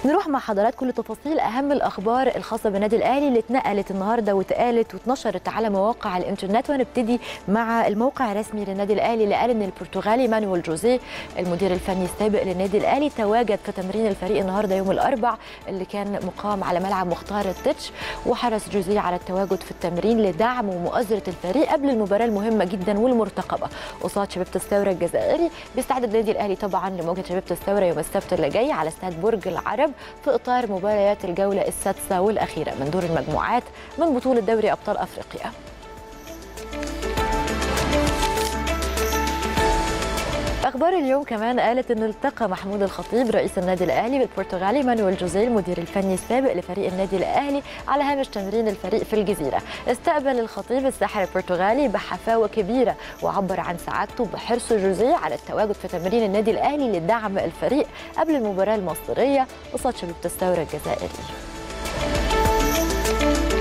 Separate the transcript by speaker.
Speaker 1: نروح مع حضراتكم لتفاصيل اهم الاخبار الخاصه بالنادي الاهلي اللي اتنقلت النهارده واتقالت واتنشرت على مواقع الانترنت وهنبتدي مع الموقع الرسمي للنادي الاهلي اللي قال ان البرتغالي مانويل جوزيه المدير الفني السابق للنادي الاهلي تواجد في تمرين الفريق النهارده يوم الاربع اللي كان مقام على ملعب مختار التتش وحرص جوزيه على التواجد في التمرين لدعم ومؤازره الفريق قبل المباراه المهمه جدا والمرتقبه قصاد شبيبه الثوره الجزائري بيستعد النادي الاهلي طبعا لمواجهه شبيبه الثوره يوم السبت اللي جاي على استاد برج العرب في اطار مباريات الجوله السادسه والاخيره من دور المجموعات من بطوله دوري ابطال افريقيا اخبار اليوم كمان قالت ان التقى محمود الخطيب رئيس النادي الاهلي بالبرتغالي مانويل جوزيه المدير الفني السابق لفريق النادي الاهلي على هامش تمرين الفريق في الجزيره استقبل الخطيب الساحر البرتغالي بحفاوه كبيره وعبر عن سعادته بحرص جوزيه على التواجد في تمرين النادي الاهلي لدعم الفريق قبل المباراه المصريه قصاد شبيبه الثوره الجزائري